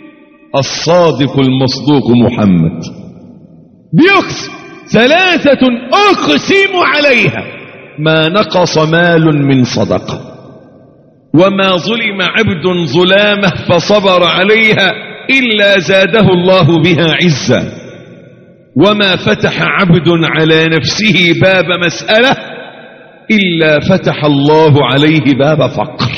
الصادق المصدوق محمد بيقسم ثلاثة أقسم عليها ما نقص مال من صدقه وما ظلم عبد ظلامه فصبر عليها إلا زاده الله بها عزا وما فتح عبد على نفسه باب مسألة إلا فتح الله عليه باب فقر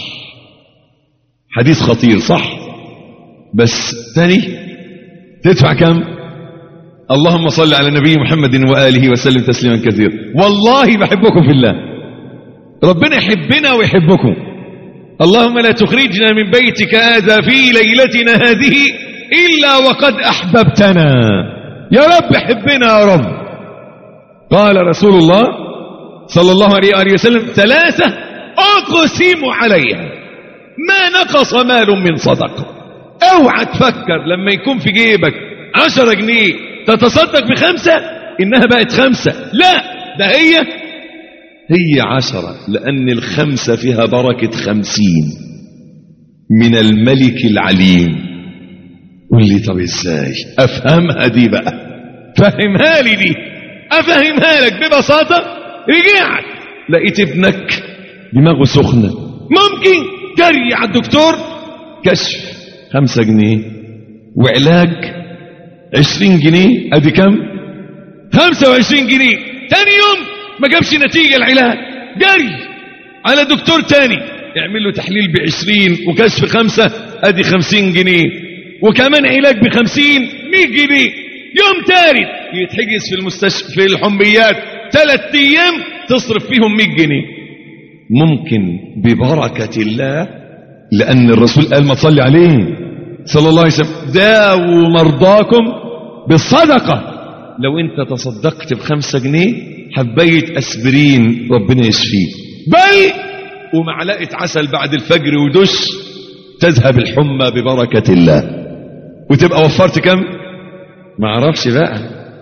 حديث خطير صح بس تاني تدفع كم اللهم صل على النبي محمد وآله وسلم تسليما كثيرا والله بحبكم في الله ربنا يحبنا ويحبكم اللهم لا تخرجنا من بيتك هذا في ليلتنا هذه إلا وقد أحببتنا يا رب حبنا يا رب قال رسول الله صلى الله عليه وآله وسلم ثلاثة أقسم عليها ما نقص مال من صدقة اوعى تفكر لما يكون في جيبك عشرة جنيه تتصدق بخمسة إنها بقت خمسة لا ده هي هي عشرة لأن الخمسة فيها بركة خمسين من الملك العليم قول لي طب ازاي افهمها دي بقى فهمها لي دي افهمها لك ببساطة رجعت لقيت ابنك دماغه سخنة ممكن جري على الدكتور كشف خمسة جنيه وعلاج عشرين جنيه ادي كم خمسة وعشرين جنيه تاني يوم ما جابش نتيجة العلاج جري على دكتور تاني يعمل له تحليل بعشرين وكشف خمسة ادي خمسين جنيه وكمان علاج بخمسين مية جنيه يوم تالت يتحجز في المستشفى في الحميات ثلاث ايام تصرف فيهم مية جنيه ممكن ببركة الله لأن الرسول قال ما تصلي عليه صلى الله عليه وسلم داووا مرضاكم بالصدقة لو انت تصدقت بخمسة جنيه حبيت اسبرين ربنا يشفيه بل ومعلقة عسل بعد الفجر ودش تذهب الحمى ببركة الله وتبقى وفرت كم ما اعرفش بقى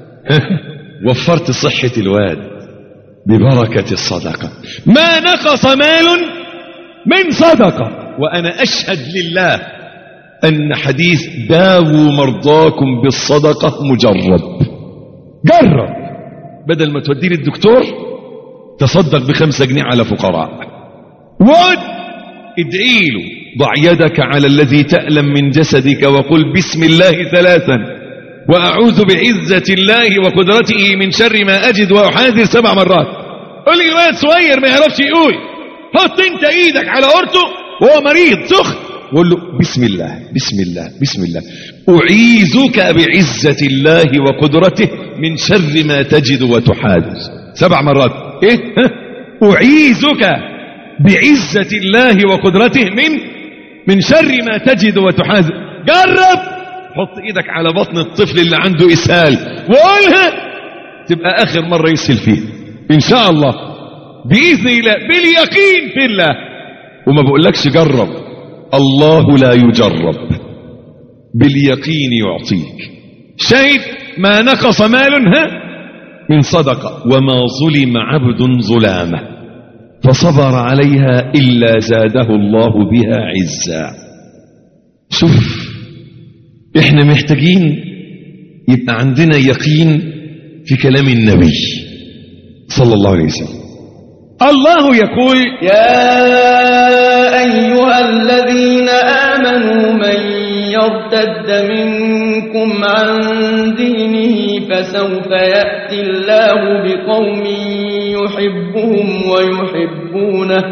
وفرت صحة الواد ببركة الصدقة ما نقص مال من صدقة وأنا أشهد لله أن حديث داووا مرضاكم بالصدقة مجرب جرب بدل ما توديه للدكتور تصدق بخمسة جنيه على فقراء ود ادعي له ضع يدك على الذي تألم من جسدك وقل بسم الله ثلاثا وأعوذ بعزة الله وقدرته من شر ما أجد وأحاذر سبع مرات قل لي واد صغير ما يعرفش يقول حط انت ايدك على قرطه وهو مريض سخن وقول له بسم الله بسم الله بسم الله أعيذك بعزة الله وقدرته من شر ما تجد وتحاذر سبع مرات ايه ها؟ أعيذك بعزة الله وقدرته من من شر ما تجد وتحاذر جرب حط ايدك على بطن الطفل اللي عنده اسهال وقولها تبقى آخر مرة يسهل فيها إن شاء الله بإذن الله باليقين في الله وما بقولكش جرب الله لا يجرب باليقين يعطيك شاهد ما نقص مال ها من صدقة وما ظلم عبد ظلامة فصبر عليها إلا زاده الله بها عزا شوف احنا محتاجين يبقى عندنا يقين في كلام النبي صلى الله عليه وسلم الله يقول يا أيها الذين آمنوا من يرتد منكم عن دينه فسوف يأتي الله بقوم يحبهم ويحبونه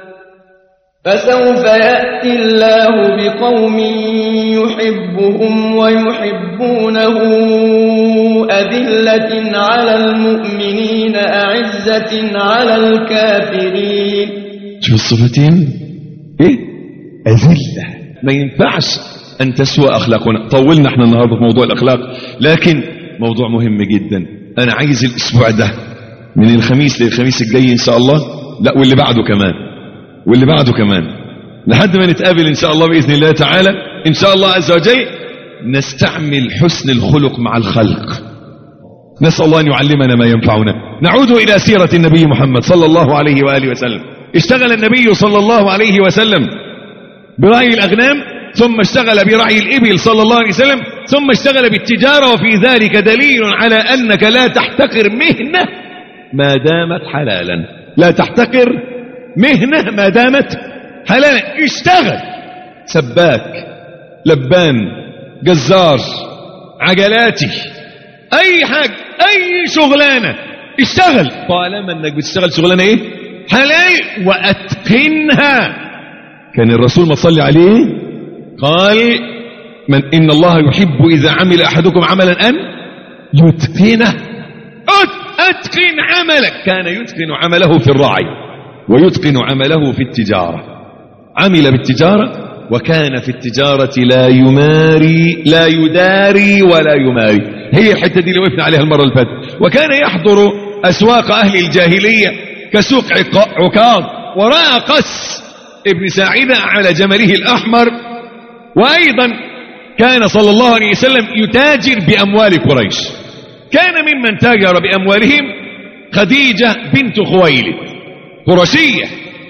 فسوف يأتي الله بقوم يحبهم ويحبونه أذلة على المؤمنين أعزة على الكافرين شوف الصفتين ايه أذلة ما ينفعش أن تسوى أخلاقنا طولنا احنا النهاردة في موضوع الأخلاق لكن موضوع مهم جدا أنا عايز الأسبوع ده من الخميس للخميس الجاي إن شاء الله لا واللي بعده كمان واللي بعده كمان لحد ما نتقابل إن شاء الله بإذن الله تعالى إن شاء الله عز وجل نستعمل حسن الخلق مع الخلق نسأل الله أن يعلمنا ما ينفعنا نعود إلى سيرة النبي محمد صلى الله عليه وآله وسلم اشتغل النبي صلى الله عليه وسلم برعي الأغنام ثم اشتغل برعي الإبل صلى الله عليه وسلم ثم اشتغل بالتجارة وفي ذلك دليل على أنك لا تحتقر مهنة ما دامت حلالا لا تحتقر مهنة ما دامت حلالا اشتغل سباك لبان جزار عجلاتي اي حاجة اي شغلانة اشتغل طالما انك بتشتغل شغلانة ايه حلال واتقنها كان الرسول ما صلي عليه قال من ان الله يحب اذا عمل احدكم عملا ان يتقنه أت- اتقن عملك كان يتقن عمله في الرعي ويتقن عمله في التجارة عمل بالتجارة وكان في التجارة لا يماري لا يداري ولا يماري هي الحتة دي اللي وقفنا عليها المرة اللي فاتت وكان يحضر أسواق أهل الجاهلية كسوق عق- عكاظ ورأى قس ابن ساعدة على جمله الأحمر وأيضا كان صلى الله عليه وسلم يتاجر بأموال قريش كان ممن تاجر بأموالهم خديجة بنت خويلد قرشية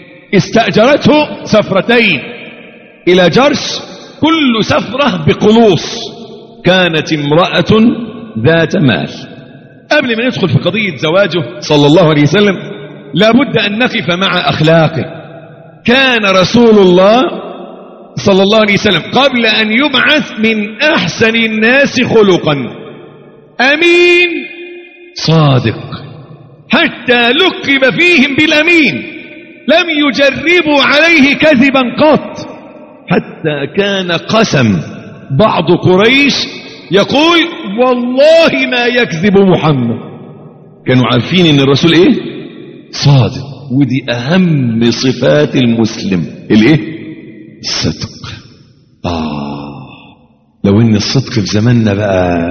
استأجرته سفرتين إلى جرش كل سفرة بقلوص كانت امرأة ذات مال قبل ما ندخل في قضية زواجه صلى الله عليه وسلم لابد أن نقف مع أخلاقه كان رسول الله صلى الله عليه وسلم قبل أن يبعث من أحسن الناس خلقا أمين صادق حتى لقب فيهم بالأمين لم يجربوا عليه كذبا قط حتى كان قسم بعض قريش يقول والله ما يكذب محمد كانوا عارفين ان الرسول ايه صادق ودي اهم صفات المسلم الايه الصدق اه لو ان الصدق في زماننا بقى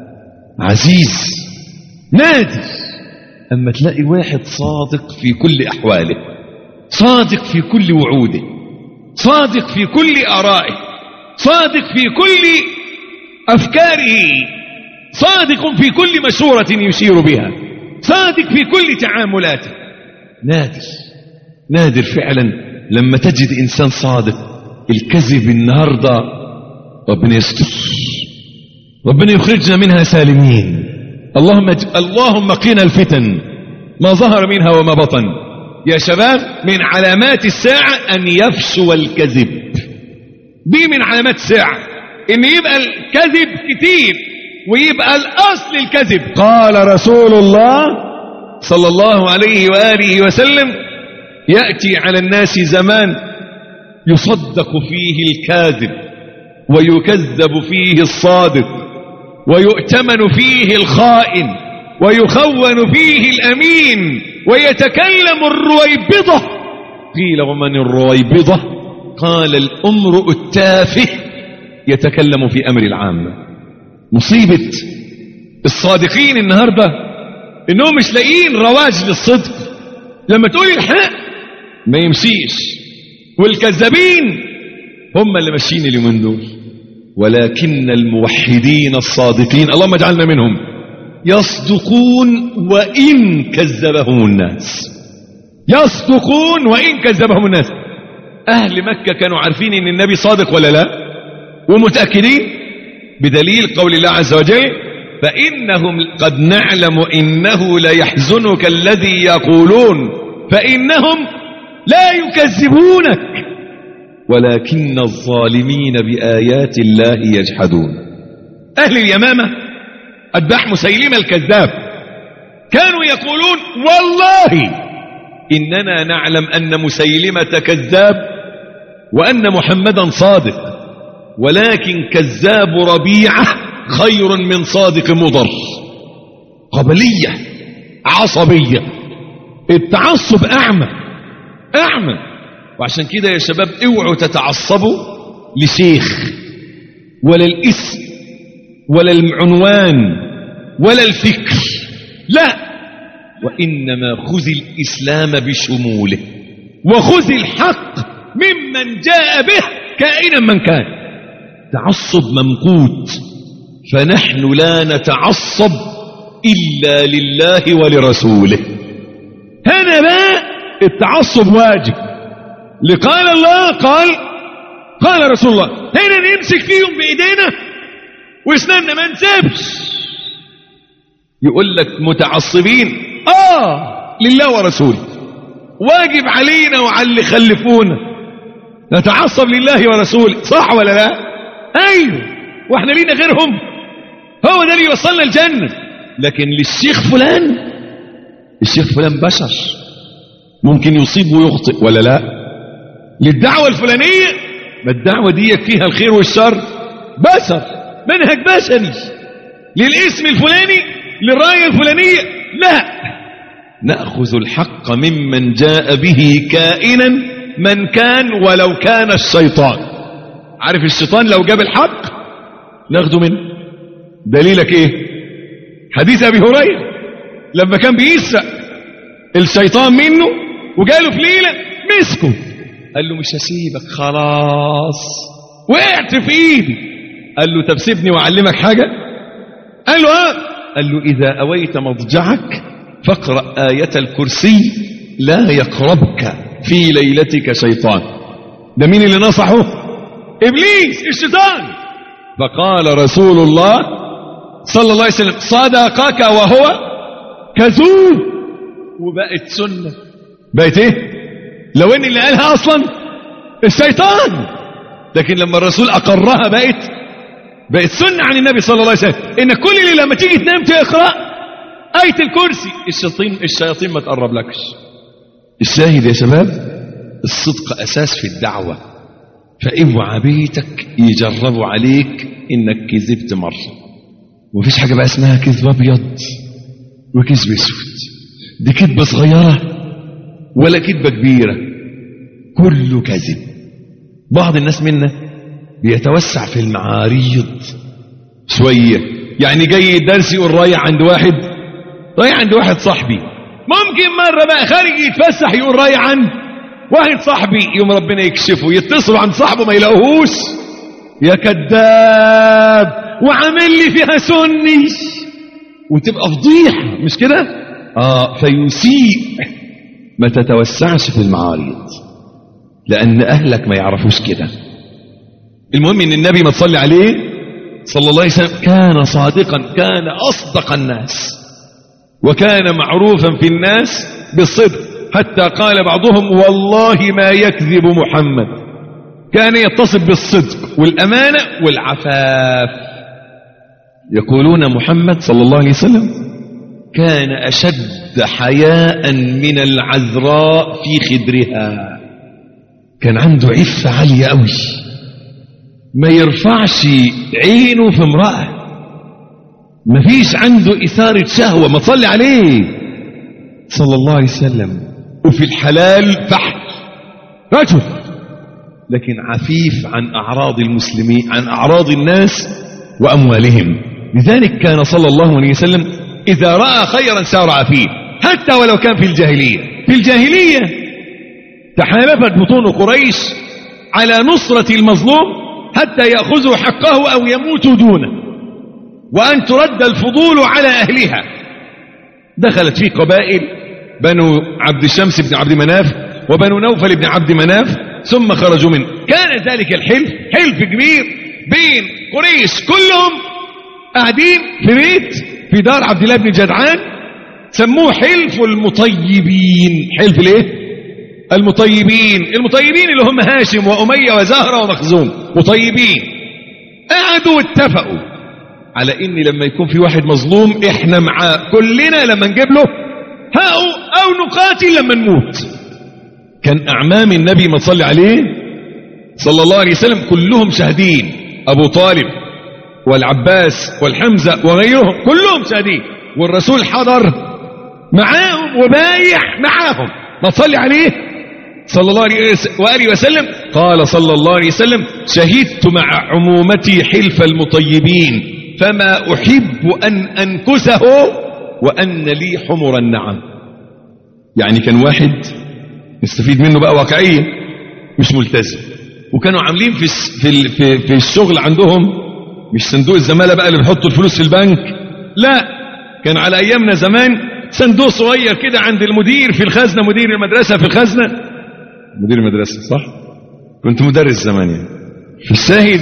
عزيز نادر اما تلاقي واحد صادق في كل احواله صادق في كل وعوده صادق في كل آرائه صادق في كل أفكاره صادق في كل مشورة يشير بها صادق في كل تعاملاته نادر نادر فعلا لما تجد إنسان صادق الكذب النهاردة ربنا يستر ربنا يخرجنا منها سالمين اللهم اللهم قنا الفتن ما ظهر منها وما بطن يا شباب من علامات الساعة أن يفشو الكذب دي من علامات الساعة إن يبقى الكذب كتير ويبقى الأصل الكذب قال رسول الله صلى الله عليه وآله وسلم يأتي على الناس زمان يصدق فيه الكاذب ويكذب فيه الصادق ويؤتمن فيه الخائن ويخون فيه الأمين ويتكلم الرويبضة قيل ومن الرويبضة قال الأمرؤ التافه يتكلم في أمر العامة مصيبة الصادقين النهاردة انهم مش لاقيين رواج للصدق لما تقول الحق ما يمشيش والكذابين هم اللي ماشيين اليومين دول ولكن الموحدين الصادقين اللهم اجعلنا منهم يصدقون وإن كذبهم الناس يصدقون وإن كذبهم الناس أهل مكة كانوا عارفين إن النبي صادق ولا لا ومتأكدين بدليل قول الله عز وجل فإنهم قد نعلم إنه ليحزنك الذي يقولون فإنهم لا يكذبونك ولكن الظالمين بآيات الله يجحدون أهل اليمامة أتباع مسيلمة الكذاب كانوا يقولون والله إننا نعلم أن مسيلمة كذاب وأن محمدا صادق ولكن كذاب ربيعة خير من صادق مضر قبلية عصبية التعصب أعمى أعمى وعشان كده يا شباب اوعوا تتعصبوا لشيخ ولا الاسم ولا العنوان ولا الفكر لا وإنما خذ الإسلام بشموله وخذ الحق ممن جاء به كائنا من كان تعصب ممقوت فنحن لا نتعصب إلا لله ولرسوله هنا بقى التعصب واجب لقال الله قال قال رسول الله هنا نمسك فيهم بإيدينا واسناننا ما نسيبش يقول لك متعصبين آه لله ورسوله واجب علينا وعلى اللي خلفونا نتعصب لله ورسوله صح ولا لا أيوه واحنا لينا غيرهم هو ده اللي يوصلنا الجنة لكن للشيخ فلان الشيخ فلان بشر ممكن يصيب ويخطئ ولا لا للدعوة الفلانية ما الدعوة دي فيها الخير والشر بشر منهج بشري للاسم الفلاني للراية الفلانية لا نأخذ الحق ممن جاء به كائنا من كان ولو كان الشيطان عارف الشيطان لو جاب الحق ناخده منه دليلك ايه حديث ابي هريره لما كان بيسرق الشيطان منه وجاله في ليله مسكه قال له مش هسيبك خلاص وقعت في ايدي قال له طب سيبني واعلمك حاجه قال له اه قال له اذا اويت مضجعك فاقرا ايه الكرسي لا يقربك في ليلتك شيطان ده مين اللي نصحه ابليس الشيطان فقال رسول الله صلى الله عليه وسلم صدقك وهو كذوب وبقت سنة بقت ايه لو ان اللي قالها اصلا الشيطان لكن لما الرسول اقرها بقت بقت سنة عن النبي صلى الله عليه وسلم ان كل اللي لما تيجي تنام تقرأ آية الكرسي الشياطين الشياطين ما تقرب لكش الشاهد يا شباب الصدق اساس في الدعوه فاوعى بيتك يجربوا عليك انك كذبت مرة ومفيش حاجة بقى اسمها كذب ابيض وكذب اسود دي كذبة صغيرة ولا كذبة كبيرة كله كذب بعض الناس منا بيتوسع في المعاريض شوية يعني جاي درس يقول رايح عند واحد رايح عند واحد صاحبي ممكن مرة بقى خارج يتفسح يقول رايح عند واحد صاحبي يوم ربنا يكشفه يتصل عند صاحبه ما يلاقوهوش يا كذاب وعامل لي فيها سني وتبقى فضيحة مش كده اه فيسيء ما تتوسعش في المعارض لأن أهلك ما يعرفوش كده المهم ان النبي ما تصلي عليه صلى الله عليه وسلم كان صادقا كان أصدق الناس وكان معروفا في الناس بالصدق حتى قال بعضهم والله ما يكذب محمد كان يتصف بالصدق والأمانة والعفاف يقولون محمد صلى الله عليه وسلم كان أشد حياء من العذراء في خدرها كان عنده عفة عالية قوي ما يرفعش عينه في امرأة ما فيش عنده إثارة شهوة ما تصلي عليه صلى الله عليه وسلم وفي الحلال فحل رجل لكن عفيف عن أعراض المسلمين عن أعراض الناس وأموالهم لذلك كان صلى الله عليه وسلم إذا رأى خيرا سارع فيه حتى ولو كان في الجاهلية في الجاهلية تحالفت بطون قريش على نصرة المظلوم حتى يأخذوا حقه أو يموتوا دونه وأن ترد الفضول على أهلها دخلت في قبائل بنو عبد الشمس بن عبد مناف وبنو نوفل بن عبد مناف ثم خرجوا منه كان ذلك الحلف حلف كبير بين قريش كلهم قاعدين في بيت في دار عبد الله بن جدعان سموه حلف المطيبين حلف ليه المطيبين المطيبين اللي هم هاشم وأمية وزهرة ومخزوم مطيبين قعدوا واتفقوا على ان لما يكون في واحد مظلوم احنا معاه كلنا لما نجيب له هاو او نقاتل لما نموت كان اعمام النبي ما تصلي عليه صلى الله عليه وسلم كلهم شاهدين ابو طالب والعباس والحمزة وغيرهم كلهم شاهدين والرسول حضر معاهم وبايع معاهم ما تصلي عليه صلى الله عليه وآله وسلم قال صلى الله عليه وسلم شهدت مع عمومتي حلف المطيبين فما أحب أن أنكسه وأن لي حمر النعم يعني كان واحد نستفيد منه بقى واقعيا مش ملتزم وكانوا عاملين في في في, في الشغل عندهم مش صندوق الزمالة بقى اللي بيحطوا الفلوس في البنك لا كان على أيامنا زمان صندوق صغير كده عند المدير في الخزنة مدير المدرسة في الخزنة مدير المدرسة صح كنت مدرس زمان يعني في الشاهد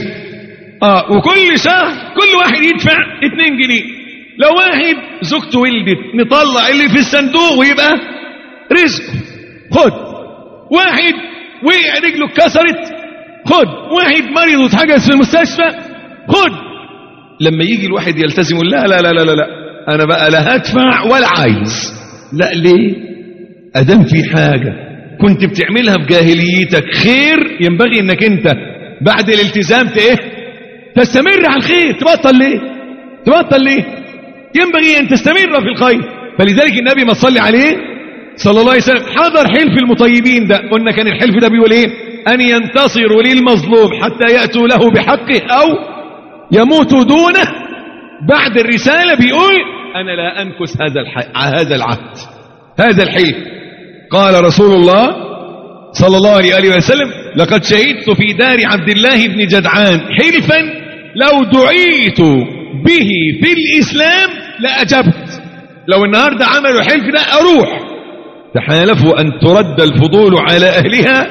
اه وكل شهر كل واحد يدفع 2 جنيه لو واحد زوجته ولدت نطلع اللي في الصندوق ويبقى رزقه خد واحد وقع رجله اتكسرت خد واحد مريض واتحجز في المستشفى خد لما يجي الواحد يلتزم يقول لا لا لا لا لا انا بقى لا هدفع ولا عايز لا ليه ادام في حاجه كنت بتعملها في جاهليتك خير ينبغي انك انت بعد الالتزام ايه تستمر على الخير تبطل ليه تبطل ليه ينبغي ان تستمر في الخير فلذلك النبي ما صلي عليه صلى الله عليه وسلم حضر حلف المطيبين ده قلنا كان الحلف ده بيقول ايه ان ينتصروا للمظلوم حتى ياتوا له بحقه او يموتوا دونه بعد الرساله بيقول انا لا انكس هذا الح... هذا العهد هذا الحلف قال رسول الله صلى الله عليه وسلم لقد شهدت في دار عبد الله بن جدعان حلفا لو دعيت به في الإسلام لأجبت لو النهاردة عملوا حلف ده أروح تحالفوا أن ترد الفضول على أهلها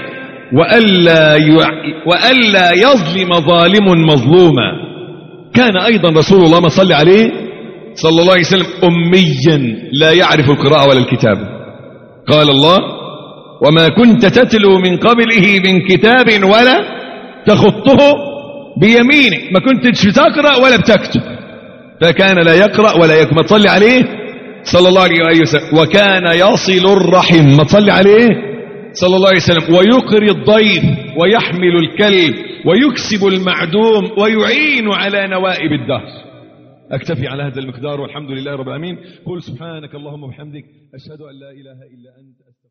وألا, يع... وألا يظلم ظالم مظلوما كان أيضا رسول الله ما صلى عليه صلى الله عليه وسلم أميا لا يعرف القراءة ولا الكتابة قال الله وما كنت تتلو من قبله من كتاب ولا تخطه بيمينك ما كنتش بتقرأ ولا بتكتب فكان لا يقرأ ولا يكتب ما تصلي عليه صلى الله عليه وسلم وكان يصل الرحم ما تصلي عليه صلى الله عليه وسلم ويقري الضيف ويحمل الكلب ويكسب المعدوم ويعين على نوائب الدهر أكتفي على هذا المقدار والحمد لله رب العالمين قل سبحانك اللهم وبحمدك أشهد أن لا إله إلا أنت